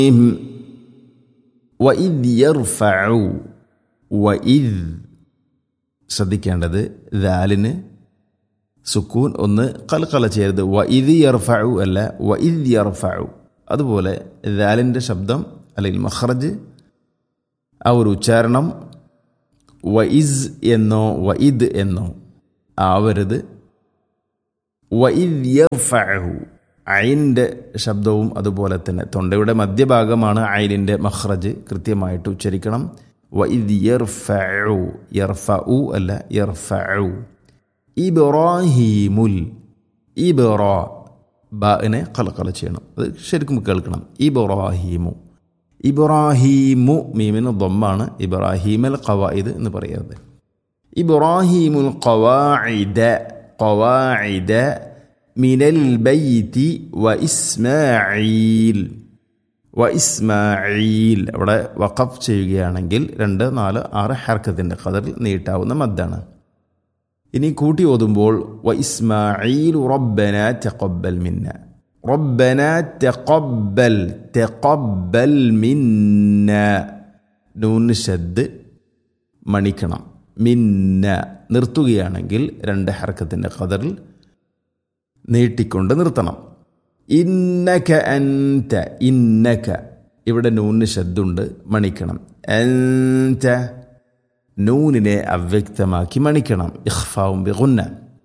വഇദ് യർഫഉ വഇദ് ശ്രദ്ധിക്കേണ്ടത് ദാലിന് സുക്കൂൻ ഒന്ന് കൽക്കല ചെയ്യരുത് വഇദ് യർഫഉ അല്ല വഇദ് യർഫഉ അതുപോലെ ദാലിൻ്റെ ശബ്ദം അല്ലെങ്കിൽ മഖ്റജ് ആ ഒരു ഉച്ചാരണം വഇസ് എന്നോ വഇദ് എന്നോ ആവരുത് വഇദ് യർഫഉ ഐനിൻ്റെ ശബ്ദവും അതുപോലെ തന്നെ തൊണ്ടയുടെ മധ്യഭാഗമാണ് ഐനിൻ്റെ മഖ്റജ് കൃത്യമായിട്ട് ഉച്ചരിക്കണം വഇദ് യർഫഉ യർഫഉ അല്ല യർഫഉ ഇബ്രാഹീമുൽ ഇബ്റാ ബാഇനെ കലക്കല ചെയ്യണം അത് ശരിക്കും കേൾക്കണം ഇബ്രാഹീമു ഇബ്രാഹീമു മീമിന് ദമ്മാണ് ഇബ്രാഹീമൽ ഖവായിദ് എന്ന് പറയുന്നത് ഇബ്രാഹീമുൽ ഖവാഇദ ഖവാഇദ മിനൽ ബൈത്തി വ ഇസ്മാഈൽ വ ഇസ്മാഈൽ അവിടെ വഖഫ് ചെയ്യുകയാണെങ്കിൽ രണ്ട് നാല് ആറ് ഹർക്കത്തിൻ്റെ ഖദറിൽ നീട്ടാവുന്ന മദ്ദാണ് ഇനി കൂട്ടി ഓതുമ്പോൾ വ ഇസ്മാഈൽ റബ്ബന തഖബ്ബൽ മിന്ന റബ്ബന തഖബ്ബൽ തഖബ്ബൽ മിന്ന നൂന് ഷദ് മണിക്കണം മിന്ന നിർത്തുകയാണെങ്കിൽ രണ്ട് ഹർക്കത്തിൻ്റെ ഖദറിൽ നീട്ടിക്കൊണ്ട് നിർത്തണം ഇന്നക അൻത ഇന്നക ഇവിടെ നൂന് ശബ്ദുണ്ട് മണിക്കണം അൻത നൂനിനെ അവ്യക്തമാക്കി മണിക്കണം ഇഖ്ഫാവും ബിഗുന്ന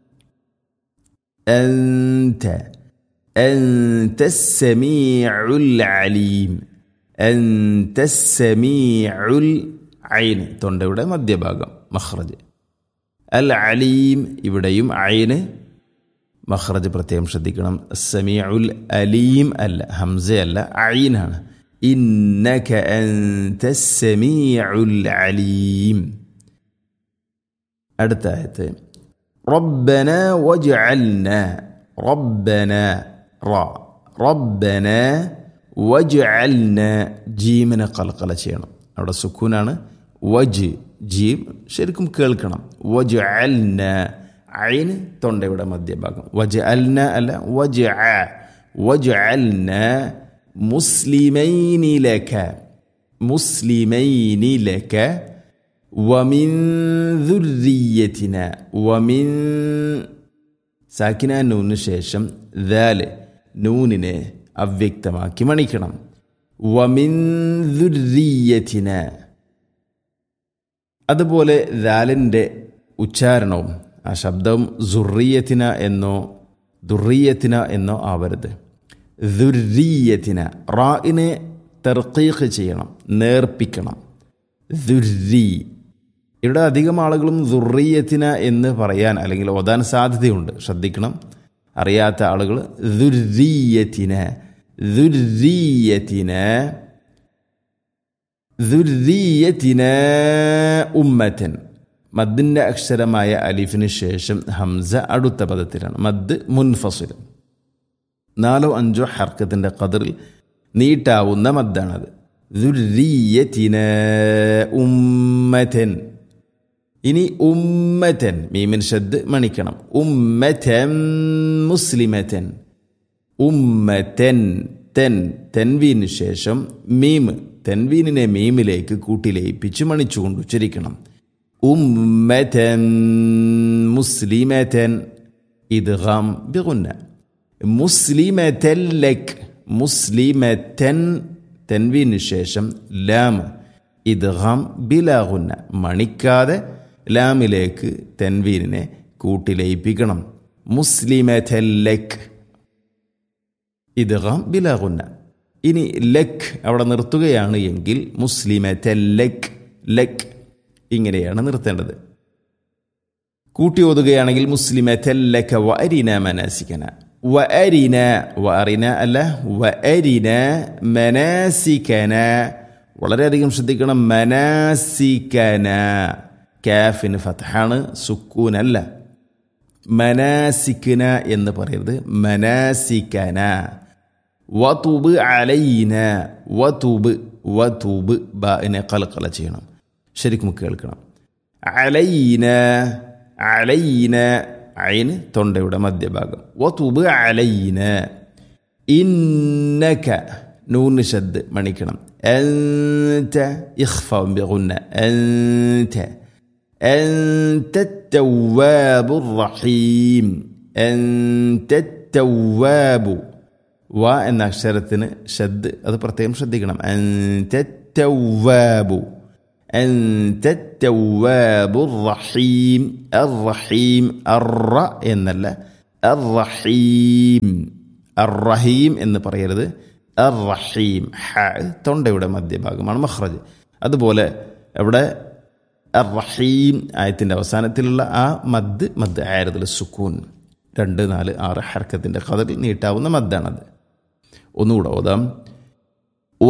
അൻത أنت السميع العليم أنت السميع العين തൊണ്ടയുടെ മധ്യഭാഗം മഖ്റജ് അൽ അലീം ഇവിടെയും ഐന് മഖ്റജ് പ്രത്യേകം ശ്രദ്ധിക്കണം സമീഉൽ അലീം അല്ല ഹംസ അല്ല ഐനാണ് ഇന്നക അൻത സമീഉൽ അലീം അടുത്ത ആയത്ത് റബ്ബന വജ്അൽന റബ്ബന റ റബ്ബന വജ്അൽന ജീമിനെ കൽക്കല ചെയ്യണം അവിടെ സുക്കൂനാണ് വജ് ജീം ശരിക്കും കേൾക്കണം വജ്അൽന ഐന് തൊണ്ടയുടെ മധ്യഭാഗം വജ അൽന അല്ല വജ വജ അൽന മുസ്ലിമൈനിലക മുസ്ലിമൈനിലക വമിൻ ദുർരിയത്തിന വമിൻ സാക്കിന നൂന് ശേഷം ദാല് നൂനിനെ അവ്യക്തമാക്കി മണിക്കണം വമിൻ ദുർരിയത്തിന അതുപോലെ ദാലിൻ്റെ ഉച്ചാരണവും ആ ശബ്ദം സുറിയത്തിന എന്നോ ദുറിയത്തിന എന്നോ ആവരുത് ദുരീയത്തിന റായിനെ തെർക്കീഖ് ചെയ്യണം നേർപ്പിക്കണം ദുരി ഇവിടെ അധികം ആളുകളും ദുറിയത്തിന എന്ന് പറയാൻ അല്ലെങ്കിൽ ഓതാൻ സാധ്യതയുണ്ട് ശ്രദ്ധിക്കണം അറിയാത്ത ആളുകൾ ദുരീയത്തിന ദുരീയത്തിന ദുരീയത്തിന ഉമ്മത്തൻ മദ്ദിൻ്റെ അക്ഷരമായ അലിഫിന് ശേഷം ഹംസ അടുത്ത പദത്തിലാണ് മദ് മുൻഫസുൽ നാലോ അഞ്ചോ ഹർക്കത്തിൻ്റെ കതിറിൽ നീട്ടാവുന്ന മദ്ദാണത് ദുരീയത്തിന ഉമ്മതൻ ഇനി ഉമ്മതൻ മീമിൻ ഷദ് മണിക്കണം ഉമ്മതൻ മുസ്ലിമതൻ ഉമ്മതൻ തെൻ തെൻവീന് ശേഷം മീം തെൻവീനിനെ മീമിലേക്ക് കൂട്ടിലയിപ്പിച്ച് മണിച്ചുകൊണ്ട് ഉച്ചരിക്കണം ഉമ്മതൻ മുസ്ലിമതൻ ഇദ്ഗാം ബിഗുന്ന മുസ്ലിമതൻ ലക് മുസ്ലിമതൻ തെൻവീന് ശേഷം ലാം ഇദ്ഗാം ബിലാഗുന്ന മണിക്കാതെ ലാമിലേക്ക് തെൻവീനിനെ കൂട്ടിലയിപ്പിക്കണം മുസ്ലിമതൻ ലക് ഇദ്ഗാം ബിലാഗുന്ന ഇനി ലക് അവിടെ നിർത്തുകയാണ് എങ്കിൽ മുസ്ലിമതൻ ലക് ലക് ഇങ്ങനെയാണ് നിർത്തേണ്ടത് കൂട്ടി ഓതുകയാണെങ്കിൽ മുസ്ലിമ തെല്ലക്ക വ അരിന മനാസിക്കന വ അരിന വ അറിന അല്ല വ അരിന മനാസിക്കന വളരെയധികം ശ്രദ്ധിക്കണം മനാസിക്കന കാഫിന് ഫത്ഹാണ് സുക്കൂനല്ല മനാസിക്കന എന്ന് പറയരുത് മനാസിക്കന വതുബ് അലൈന വതുബ് വതുബ് ബാഇനെ കലക്കല ചെയ്യണം ശരിക്കും കേൾക്കണം അലൈന അലൈന അയിന് തൊണ്ടയുടെ മധ്യഭാഗം വതുബ് അലൈന ഇന്നക നൂന് ഷദ് മണിക്കണം أنت إخفاء بغنة أنت أنت التواب الرحيم أنت التواب വ എന്ന അക്ഷരത്തിന് ഷദ് അത് പ്രത്യേകം ശ്രദ്ധിക്കണം أنت التواب أنت التواب الرحيم الرحيم الر എന്നല്ല الرحيم الرحيم എന്ന് പറയരുത് الرحيم ഹ തൊണ്ടയുടെ മധ്യഭാഗമാണ് മഖ്റജ് അതുപോലെ ഇവിടെ الرحيم ആയത്തിൻ്റെ അവസാനത്തിലുള്ള ആ മദ് മദ് ആയതിൽ സുക്കൂൻ രണ്ട് നാല് ആറ് ഹർക്കത്തിൻ്റെ കഥയിൽ നീട്ടാവുന്ന മദ്ദാണത് ഒന്നുകൂടെ ഓതാം